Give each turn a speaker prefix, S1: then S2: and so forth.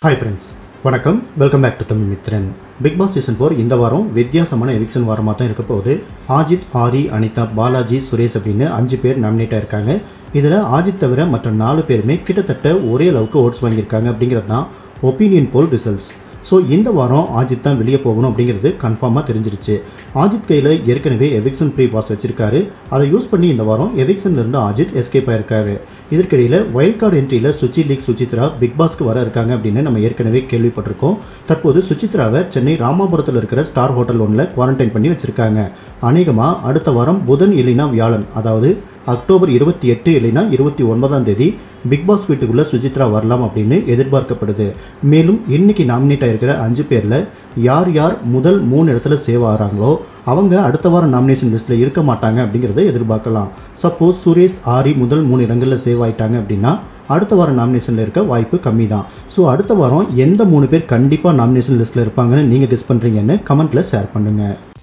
S1: hi friends வணக்கம் welcome back to Tamil Mithran Big Boss season four இந்த வாரம் வித்தியாசமான எவிக்ஷன் வாரமாக தான் இருக்க போகுது ஆஜித் ஆரி அனிதா பாலாஜி சுரேஷ் அப்படின்னு அஞ்சு பேர் நாமினேட் ஆயிருக்காங்க இதில் ஆஜித் தவிர மற்ற நாலு பேருமே கிட்டத்தட்ட ஒரே அளவுக்கு ஓட்ஸ் வாங்கியிருக்காங்க அப்படிங்கிறது தான் ஒப்பீனியன் போல் ரிசல்ட்ஸ் ஸோ இந்த வாரம் ஆஜித் தான் வெளியே போகணும் அப்படிங்கிறது கன்ஃபார்மாக தெரிஞ்சிருச்சு ஆஜித் கையில் ஏற்கனவே எவிக்ஷன் ப்ரீ பாஸ் வச்சிருக்காரு அதை யூஸ் பண்ணி இந்த வாரம் எவிக்ஷன்ல இருந்து ஆஜித் எஸ்கேப் ஆயிருக்காரு இதற்கிடையில் வைல்ட் கார்டு என்ட்ரியில் சுச்சி லீக் சுசித்ரா பிக் பாஸ்க்கு வர இருக்காங்க அப்படின்னு நம்ம ஏற்கனவே கேள்விப்பட்டிருக்கோம் தற்போது சுசித்ராவை சென்னை ராமாபுரத்தில் இருக்கிற ஸ்டார் ஹோட்டல் ஒன்றில் குவாரண்டைன் பண்ணி வச்சிருக்காங்க அநேகமாக அடுத்த வாரம் புதன் இல்லைனா வியாழன் அதாவது அக்டோபர் இருபத்தி எட்டு இல்லைனா இருபத்தி ஒன்பதாம் தேதி பிக் பாஸ் வீட்டுக்குள்ளே சுஜித்ரா வரலாம் அப்படின்னு எதிர்பார்க்கப்படுது மேலும் இன்னைக்கு நாமினேட் ஆயிருக்கிற அஞ்சு பேரில் யார் யார் முதல் மூணு இடத்துல சேவ் ஆகிறாங்களோ அவங்க அடுத்த வாரம் நாமினேஷன் லிஸ்ட்டில் இருக்க மாட்டாங்க அப்படிங்கிறத எதிர்பார்க்கலாம் சப்போஸ் சுரேஷ் ஆரி முதல் மூணு இடங்களில் சேவ் ஆயிட்டாங்க அப்படின்னா அடுத்த வாரம் நாமினேஷனில் இருக்க வாய்ப்பு கம்மி தான் ஸோ அடுத்த வாரம் எந்த மூணு பேர் கண்டிப்பாக நாமினேஷன் லிஸ்ட்டில் இருப்பாங்கன்னு நீங்கள் கெஸ் பண்ணுறீங்கன்னு கமெண்ட்டில் ஷேர் பண்ணுங்கள்